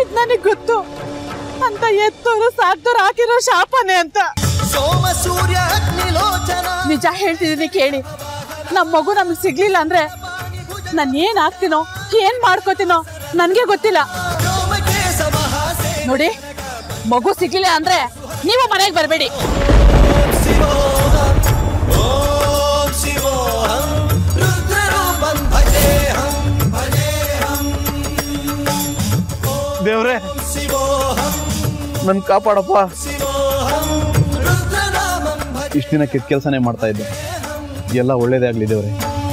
ಇದ್ ನನಗ್ ಗೊತ್ತು ಅಂತ ಎತ್ತೋರು ಸಾಕ್ದೋರು ಹಾಕಿರೋ ಶಾಪನೆ ಅಂತ ಸೋಮ ಸೂರ್ಯ ಅಗ್ನಿಲೋಚನ ನಿಜ ಹೇಳ್ತಿದ್ದೀನಿ ಕೇಳಿ ನಮ್ ಮಗು ನಮಗ್ ಸಿಗ್ಲಿಲ್ಲ ಅಂದ್ರೆ ನಾನ್ ಏನ್ ಆಗ್ತೀನೋ ಏನ್ ಮಾಡ್ಕೋತೀನೋ ನನ್ಗೆ ಗೊತ್ತಿಲ್ಲ ವ್ಯೋಮಕೇಶ ಮಹಾಸೇ ನೋಡಿ ಮಗು ಸಿಗ್ಲಿಲ್ಲ ಅಂದ್ರೆ ನೀವು ಮನೆಗೆ ಬರಬೇಡಿ ಶಿವೋಹಂ ಓಂ ಶಿವೋಹಂ ರುದ್ರರೂಪಂ ಭಜೇಹಂ ಭಜೇಹಂ ದೇವ್ರೆ ಶಿವೋಹಂ ನನ್ ಕಾಪಾಡಪ್ಪ ಶಿವೋಹಂ ರುದ್ರನಾಮಂ ಭಜ ಇಷ್ಟ ದಿನ ಕೆಟ್ಟ ಕೆಲಸನೇ ಮಾಡ್ತಾ ಇದ್ದೆ ಎಲ್ಲ ಒಳ್ಳೇದೇ ಆಗ್ಲಿ ದೇವ್ರೆ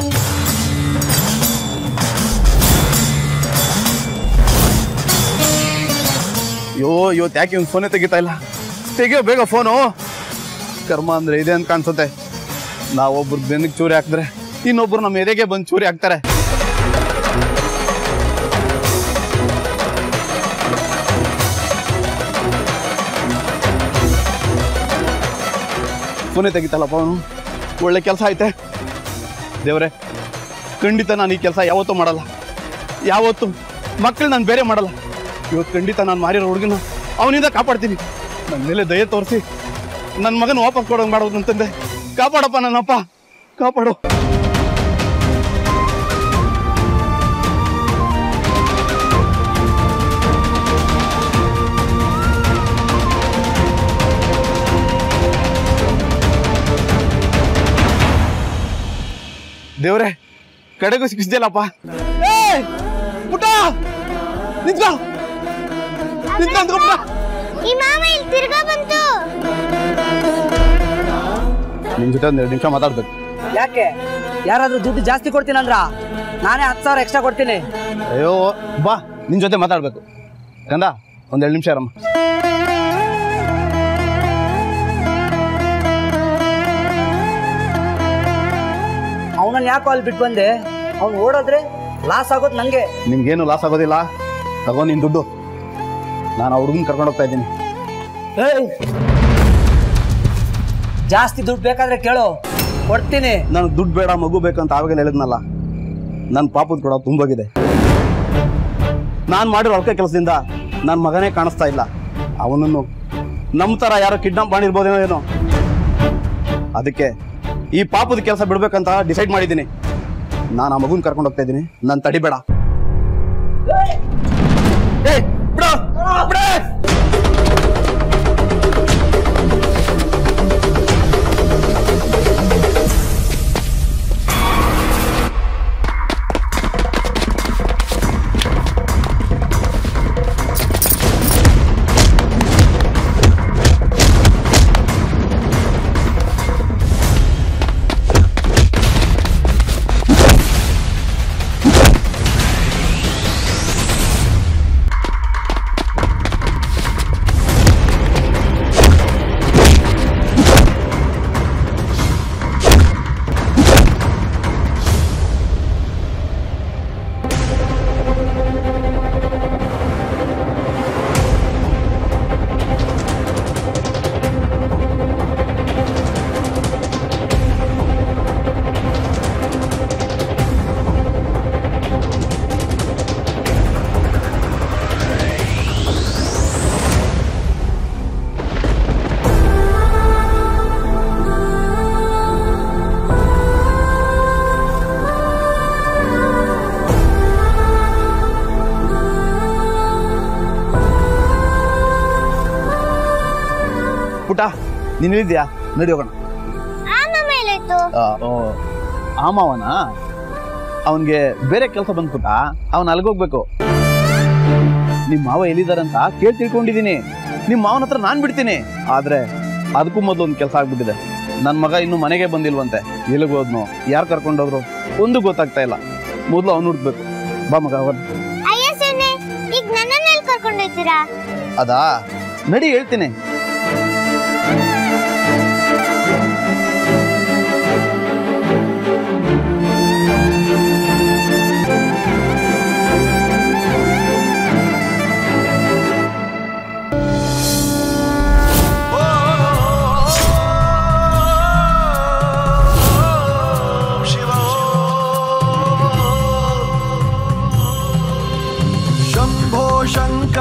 ಅಯ್ಯೋ ಇವತ್ತು ಯಾಕೆ ಇವ್ನು ಫೋನೇ ತೆಗಿತಾ ಇಲ್ಲ ತೆಗಿಯೋ ಬೇಗ ಫೋನು ಕರ್ಮ ಅಂದ್ರೆ ಇದೆ ಅಂತ ಕಾಣಿಸುತ್ತೆ ನಾವೊಬ್ರು ಬೆನ್ನಿಗೆ ಚೂರಿ ಹಾಕಿದ್ರೆ ಇನ್ನೊಬ್ರು ನಮ್ಮ ಎದೆಗೆ ಬಂದು ಚೂರಿ ಹಾಕ್ತಾರೆ ಫೋನೇ ತೆಗಿತಲ್ಲಪ್ಪ ಅವನು ಒಳ್ಳೆ ಕೆಲಸ ಐತೆ ದೇವ್ರೆ ಖಂಡಿತ ನಾನು ಈ ಕೆಲಸ ಯಾವತ್ತೂ ಮಾಡಲ್ಲ ಯಾವತ್ತು ಮಕ್ಕಳು ನಾನು ಬೇರೆ ಮಾಡಲ್ಲ ಇವತ್ತು ಖಂಡಿತ ನಾನು ಮಾರಿರೋ ಹುಡುಗನ ಅವನಿಂದ ಕಾಪಾಡ್ತೀನಿ ನನ್ನ ಮೇಲೆ ದಯ ತೋರಿಸಿ ನನ್ನ ಮಗನ ವಾಪಸ್ ಕೊಡೋಂಗೆ ಮಾಡೋದು ಅಂತಂದೆ ಕಾಪಾಡಪ್ಪ ನನ್ನಪ್ಪ ಕಾಪಾಡು ದೇವ್ರೆ ಕಡೆಗೂ ಸಿಕ್ಕಿಸ್ದಿಲ್ಲಪ್ಪ ಏಯ್! ಪುಟ್ಟ ನಿಂತ್ಕೋ ನಿಂತ್ಕೊ ನಿಂತ್ಕೊ ಪುಟ್ಟ ಈ ಮಾವ ಇಲ್ಲಿ ತಿರ್ಗಾ ಬಂತು ನಿನ್ ಜೊತೆ ಒಂದೆರಡು ನಿಮಿಷ ಮಾತಾಡ್ಬೇಕು ಯಾಕೆ ಯಾರಾದ್ರೂ ದುಡ್ಡು ಜಾಸ್ತಿ ಕೊಡ್ತೀನಂದ್ರ ನಾನೇ ಹತ್ತು ಸಾವಿರ ಎಕ್ಸ್ಟ್ರಾ ಕೊಡ್ತೀನಿ ಅಯ್ಯೋ ಬಾ ನಿನ್ ಜೊತೆ ಮಾತಾಡ್ಬೇಕು ಕಂದ ಒಂದೆರಡು ನಿಮಿಷ ಇರಮ್ಮ ಅವನನ್ನ ಯಾಕೋ ಅಲ್ಲಿ ಬಿಟ್ಟು ಬಂದೆ ಅವ್ನು ಓಡೋದ್ರೆ ಲಾಸ್ ಆಗೋದು ನಂಗೆ ನಿನ್ಗೇನು ಲಾಸ್ ಆಗೋದಿಲ್ಲ ತಗೋ ನಿನ್ ದುಡ್ಡು ನಾನು ಆ ಹುಡುಗನ್ ಕರ್ಕೊಂಡು ಹೋಗ್ತಾ ಇದ್ದೀನಿ ಏಯ್! ಜಾಸ್ತಿ ದುಡ್ಡು ಬೇಕಾದ್ರೆ ಕೇಳು ಕೊಡ್ತೀನಿ ನನಗೆ ದುಡ್ಡು ಬೇಡ ಮಗು ಬೇಕಂತ ಆವಾಗಲೇ ಹೇಳಿದ್ನಲ್ಲ ನನ್ನ ಪಾಪದ ಕೂಡ ತುಂಬೋಗಿದೆ ನಾನು ಮಾಡಿರೋ ಅಲ್ಕ ಕೆಲಸದಿಂದ ನನ್ನ ಮಗನೇ ಕಾಣಿಸ್ತಾ ಇಲ್ಲ ಅವನನ್ನು ನಮ್ಮ ಥರ ಯಾರೋ ಕಿಡ್ನಾಪ್ ಮಾಡಿರ್ಬೋದೇನೋ ಏನೋ ಅದಕ್ಕೆ ಈ ಪಾಪದ ಕೆಲಸ ಬಿಡ್ಬೇಕಂತ ಡಿಸೈಡ್ ಮಾಡಿದ್ದೀನಿ ನಾನು ಆ ಮಗುನ ಕರ್ಕೊಂಡು ಹೋಗ್ತಾ ಇದ್ದೀನಿ ನಾನು ತಡಿಬೇಡ ಏಯ್, ಬಿಡು, ಬಿಡು. ಪುಟ ನೀನು ಇಲ್ಲಿದ್ಯಾ ನಡಿ ಹೋಗೋಣ ಆಮ ಮೇಲಾಯ್ತು ಆ, ಓ, ಆ ಮಾವನ ಅವನಿಗೆ ಬೇರೆ ಕೆಲಸ ಬಂದ್ಬಿಟ್ಟ ಅವನ್ ಅಲ್ಗೋಗ್ಬೇಕು ನಿಮ್ಮ ಮಾವ ಎಲ್ಲಿದಾರಂತ ಕೇಳಿ ತಿಳ್ಕೊಂಡಿದೀನಿ ನಿಮ್ಮ ಮಾವನ ಹತ್ರ ನಾನ್ ಬಿಡ್ತೀನಿ ಆದ್ರೆ ಅದಕ್ಕೂ ಮೊದಲು ಒಂದು ಕೆಲಸ ಆಗ್ಬಿಟ್ಟಿದೆ ನನ್ನ ಮಗ ಇನ್ನು ಮನೆಗೆ ಬಂದಿಲ್ವಂತೆ ಎಲ್ಲಿಗೆ ಹೋದ್ನು ಯಾರು ಕರ್ಕೊಂಡೋದ್ರು ಒಂದು ಗೊತ್ತಾಗ್ತಾ ಇಲ್ಲ ಮೊದಲು ಅವ್ನು ಹುಡ್ಬೇಕು ಬಾ ಮಗ ಅವನ್ ಅಯ್ಯ ಸೊನ್ನೆ ಈಗ ನನ್ನನ್ನ ಎಲ್ಲಿ ಕರ್ಕೊಂಡೋಯ್ತೀರಾ ಅದಾ ನಡಿ ಹೇಳ್ತೀನಿ ಶಂಭೋ ಶಂಕರ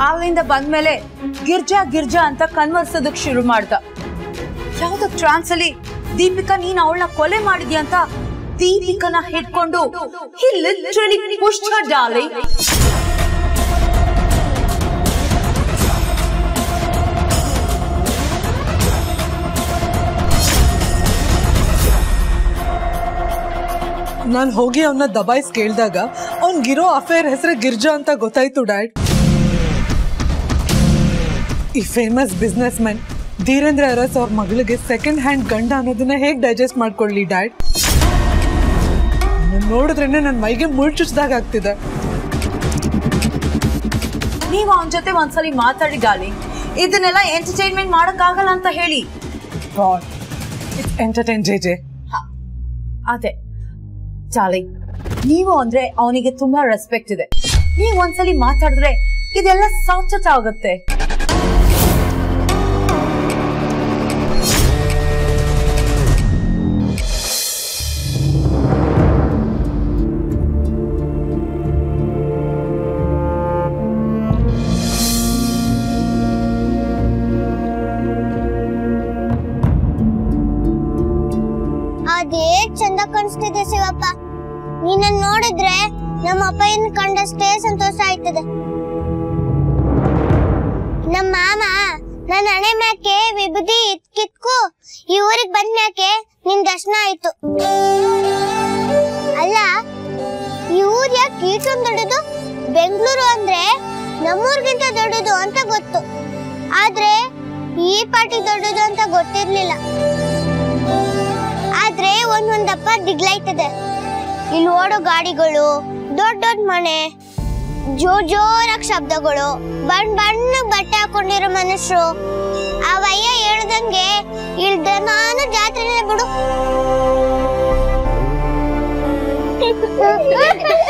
ಅಲ್ಲಿಂದ ಬಂದ್ಮೇಲೆ ಗಿರ್ಜಾ ಗಿರ್ಜಾ ಅಂತ ಕನ್ವರ್ಸೋದಕ್ ಶುರು ಮಾಡ್ದ ಯಾವ್ದೋ ಟ್ರಾನ್ಸ್ ಅಲ್ಲಿ ದೀಪಿಕಾ ನೀನ್ ಅವಳನ್ನ ಕೊಲೆ ಮಾಡಿದ್ಯಾ ಅಂತ ದೀಪಿಕನ ಹಿಡ್ಕೊಂಡು he literally pushed her darling ನಾನು ಹೋಗಿ ಅವನ್ನ ದಬಾಯಿಸ್ ಕೇಳಿದಾಗ ಅವ್ನಿಗಿರೋ ಅಫೇರ್ ಹೆಸರು ಗಿರ್ಜಾ ಅಂತ ಗೊತ್ತಾಯ್ತು ಡ್ಯಾಡ್ ಈ famous businessman Dhirendra Aras ಅವ್ರ ಮಗಳಿಗೆ ಸೆಕೆಂಡ್ ಹ್ಯಾಂಡ್ ಗಂಡ ಅನ್ನೋದನ್ನ ಹೇಗೆ ಡೈಜೆಸ್ಟ್ ಮಾಡ್ಕೊಳ್ಳಿ ಡ್ಯಾಡ್ ನೋಡಿದ್ರೇನೆ ನನ್ನ ಮೈಗೆ ಮುಳ್ಚುಚ್ದಾಗ ಆಗ್ತಿದೆ ನೀವು ಅವನ ಜೊತೆ ಒಂದ್ಸಲಿ ಮಾತಾಡಿ ಡಾರ್ಲಿಂಗ್ ಇದನ್ನೆಲ್ಲ ಎಂಟರ್ಟೈನ್ಮೆಂಟ್ ಮಾಡಕ್ ಆಗಲ್ಲ ಅಂತ ಹೇಳಿ ಇಟ್ಸ್ ಎಂಟರ್ಟೈನ್ ಜೆ ಜೆ ಅದೇ ಚಾಲಿ ನೀವು ಅಂದ್ರೆ ಅವನಿಗೆ ತುಂಬಾ ರೆಸ್ಪೆಕ್ಟ್ ಇದೆ ನೀವು ಒಂದ್ಸಲಿ ಮಾತಾಡಿದ್ರೆ ಇದೆಲ್ಲ ಸಾಚತ ಆಗುತ್ತೆ ಅದೇ ಚಂದ ಕಾಣಿಸ್ತಿದೆ ಶಿವಪ್ಪ ನೀನ ನೋಡಿದ್ರೆ ನಮ್ಮ ಅಪ್ಪಯ್ಯನ ಕಂಡಷ್ಟೇ ಸಂತೋಷ ಆಯ್ತದೆ ನಮ್ಮ ಮಾಮ ನನ್ನ ಹಣೆ ಮ್ಯಾಕೆ ವಿಭೂತಿ ಕಿತ್ಕು ಈ ಊರಿಗೆ ಬಂದ ಮ್ಯಾಕೆ ನಿನ್ ದರ್ಶನ ಆಯ್ತು ಅಲ್ಲ ಈ ಊರ್ ಯಾಕೆ ಇಷ್ಟೊಂದು ದೊಡ್ಡದು ಬೆಂಗಳೂರು ಅಂದ್ರೆ ನಮ್ಮೂರ್ಗಿಂತ ದೊಡ್ಡದು ಅಂತ ಗೊತ್ತು ಆದ್ರೆ ಈ ಪಾಟಿ ದೊಡ್ಡದು ಅಂತ ಗೊತ್ತಿರ್ಲಿಲ್ಲ ಆದ್ರೆ ಒಂದೊಂದಪ್ಪ ದಿಗ್ಲೈತದೆ ಇಲ್ಲಿ ಓಡೋ ಗಾಡಿಗಳು ದೊಡ್ಡ ದೊಡ್ಡ ಮನೆ ಜೋರ್ ಜೋರಾಗಿ ಶಬ್ದಗಳು ಬಣ್ಣ ಬಣ್ಣ ಬಟ್ಟೆ ಹಾಕೊಂಡಿರೋ ಮನುಷ್ಯರು ಅವಯ್ಯ ಹೇಳ್ದಂಗೆ ಇಳ್ದ ನಾನು ಜಾತ್ರೆನೇ ಬಿಡು